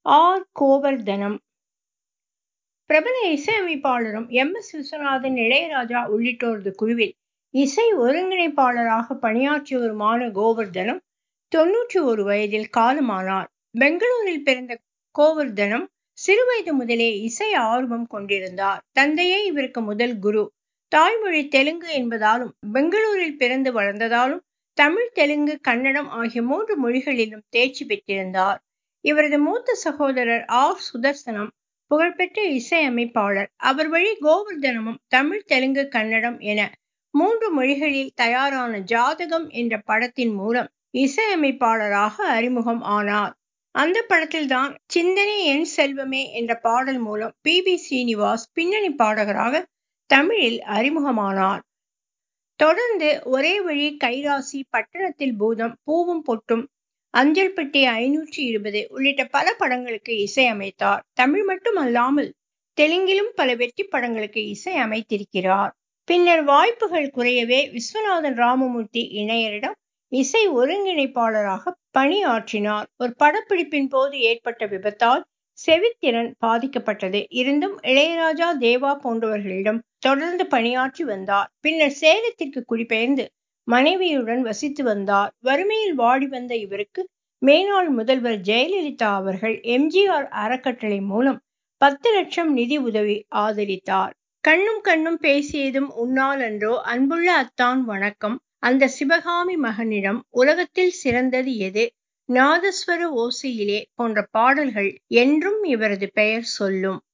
R Govardhanam பிரபல இசையமைப்பாளரும் M S Viswanathan Ilaiyaraaja உள்ளிட்டோரது குழுவில் இசை ஒருங்கிணைப்பாளராக பணியாற்றியவருமான கோவர்தனம் தொன்னூற்றி ஒரு வயதில் காலமானார் பெங்களூரில் பிறந்த கோவர்தனம் சிறுவயது முதலே இசை ஆர்வம் கொண்டிருந்தார் தந்தையே இவருக்கு முதல் குரு தாய்மொழி தெலுங்கு என்பதாலும் பெங்களூரில் பிறந்து வளர்ந்ததாலும் தமிழ் தெலுங்கு கன்னடம் ஆகிய மூன்று மொழிகளிலும் தேர்ச்சி பெற்றிருந்தார் இவரது மூத்த சகோதரர் ஆர் சுதர்சனம் புகழ்பெற்ற இசையமைப்பாளர் அவர் வழி கோவர்தனமும் தமிழ் தெலுங்கு கன்னடம் என மூன்று மொழிகளில் தயாரான ஜாதகம் என்ற படத்தின் மூலம் இசையமைப்பாளராக அறிமுகம் ஆனார் அந்த படத்தில்தான் சிந்தனை என் செல்வமே என்ற பாடல் மூலம் பி பி ஸ்ரீனிவாஸ் பின்னணி பாடகராக தமிழில் அறிமுகமானார் தொடர்ந்து ஒரே வழி கைராசி பட்டணத்தில் பூதம் பூவும் பொட்டும் அஞ்சல் பெட்டி ஐநூற்றி இருபது உள்ளிட்ட பல படங்களுக்கு இசையமைத்தார் தமிழ் மட்டும் அல்லாமல் தெலுங்கிலும் பல வெற்றி படங்களுக்கு இசை அமைத்திருக்கிறார் பின்னர் வாய்ப்புகள் குறையவே விஸ்வநாதன் ராமமூர்த்தி இணையரிடம் இசை ஒருங்கிணைப்பாளராக பணியாற்றினார் ஒரு படப்பிடிப்பின் போது ஏற்பட்ட விபத்தால் செவித்திறன் பாதிக்கப்பட்டது இருந்தும் இளையராஜா தேவா போன்றவர்களிடம் தொடர்ந்து பணியாற்றி வந்தார் பின்னர் சேலத்திற்கு குடிபெயர்ந்து மனைவியுடன் வசித்து வந்தார் வறுமையில் வாடி வந்த இவருக்கு மேனாள் முதல்வர் ஜெயலலிதா அவர்கள் எம்ஜிஆர் அறக்கட்டளை மூலம் பத்து லட்சம் நிதி உதவி ஆதரித்தார் கண்ணும் கண்ணும் பேசியதும் உன்னால் அன்றோ அன்புள்ள அத்தான் வணக்கம் அந்த சிவகாமி மகனிடம் உலகத்தில் சிறந்தது எது நாதஸ்வர ஓசையிலே போன்ற பாடல்கள் என்றும் இவரது பெயர் சொல்லும்